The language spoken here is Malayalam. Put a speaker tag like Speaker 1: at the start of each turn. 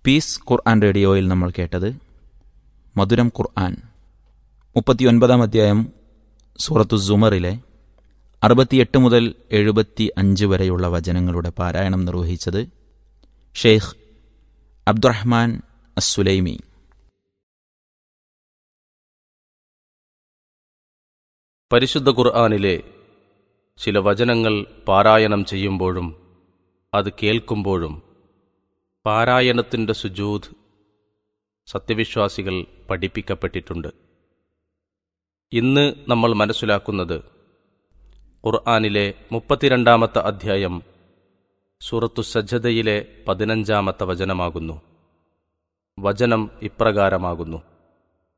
Speaker 1: പീസ് ഖുർആൻ റേഡിയോയിൽ നമ്മൾ കേട്ടത് മധുരം ഖുർആൻ മുപ്പത്തിയൊൻപതാം അധ്യായം സൂറത്തു സുമറിലെ അറുപത്തിയെട്ട് മുതൽ എഴുപത്തി അഞ്ച് വരെയുള്ള വചനങ്ങളുടെ പാരായണം നിർവഹിച്ചത് ഷെയ്ഖ് അബ്ദുറഹ്മാൻ അസുലൈമി
Speaker 2: പരിശുദ്ധ ഖുർആാനിലെ ചില വചനങ്ങൾ പാരായണം ചെയ്യുമ്പോഴും അത് കേൾക്കുമ്പോഴും പാരായണത്തിൻ്റെ സുജൂദ് സത്യവിശ്വാസികൾ പഠിപ്പിക്കപ്പെട്ടിട്ടുണ്ട് ഇന്ന് നമ്മൾ മനസ്സിലാക്കുന്നത് ഖുർആാനിലെ മുപ്പത്തിരണ്ടാമത്തെ അധ്യായം സൂറത്തു സജ്ജതയിലെ പതിനഞ്ചാമത്തെ വചനമാകുന്നു വചനം ഇപ്രകാരമാകുന്നു